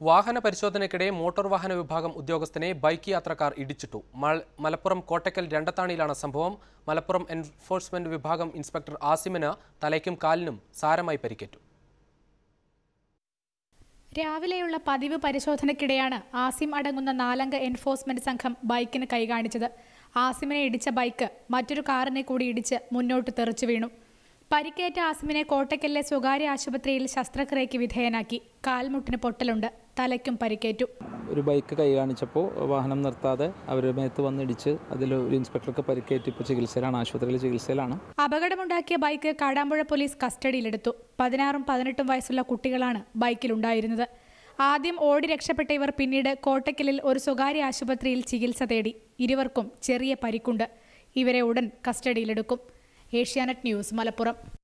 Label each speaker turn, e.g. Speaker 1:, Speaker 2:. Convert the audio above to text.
Speaker 1: വാഹന പരിശോധനയ്ക്കിടെ മോട്ടോർ വാഹന വിഭാഗം ഉദ്യോഗസ്ഥനെ ബൈക്ക് യാത്രക്കാർ ഇടിച്ചിട്ടു മൽ- മലപ്പുറം കോട്ടക്കൽ രണ്ടത്താണിയിലാണ് സംഭവം മലപ്പുറം എൻഫോഴ്സ്മെന്റ് വിഭാഗം ഇൻസ്പെക്ടർ ആസിമിന് തലയ്ക്കും കാലിനും സാരമായി പരിക്കേറ്റു
Speaker 2: രാവിലെയുള്ള പതിവ് പരിശോധനയ്ക്കിടെയാണ് ആസിം അടങ്ങുന്ന നാലംഗ എൻഫോഴ്സ്മെന്റ് സംഘം ബൈക്കിന് കൈകാണിച്ചത് ആസിമിനെ ഇടിച്ച ബൈക്ക് മറ്റൊരു കാറിനെ കൂടി ഇടിച്ച് മുന്നോട്ട് തെറിച്ചു വീണു പരിക്കേറ്റ ആസിമിനെ കോട്ടയ്ക്കലിലെ സ്വകാര്യ ആശുപത്രിയിൽ ശസ്ത്രക്രിയയ്ക്ക് വിധേയനാക്കി കാൽമുട്ടിന് പൊട്ടലുണ്ട് തലയ്ക്കും പരിക്കേറ്റു
Speaker 3: ഒരു ബൈക്ക് കൈ കാണിച്ചപ്പോൾ വാഹനം നിർത്താതെ അവർ മേത്ത് വന്നിടിച്ച് അതിൽ ഒരു ഇൻസ്പെക്ടർക്ക് പരിക്കേറ്റ് ഇപ്പോൾ ചികിത്സയിലാണ് ആശുപത്രിയിൽ ചികിത്സയിലാണ്
Speaker 2: അപകടമുണ്ടാക്കിയ ബൈക്ക് കാടാമ്പുഴ പോലീസ് കസ്റ്റഡിയിലെടുത്തു പതിനാറും പതിനെട്ടും വയസ്സുള്ള കുട്ടികളാണ് ബൈക്കിലുണ്ടായിരുന്നത് ആദ്യം ഓടി രക്ഷപ്പെട്ട ഇവർ പിന്നീട് കോട്ടയ്ക്കലിൽ ഒരു സ്വകാര്യ ആശുപത്രിയിൽ ചികിത്സ തേടി ഇരുവർക്കും ചെറിയ പരിക്കുണ്ട് ഇവരെ ഉടൻ കസ്റ്റഡിയിലെടുക്കും ഏഷ്യാനെറ്റ് ന്യൂസ് മലപ്പുറം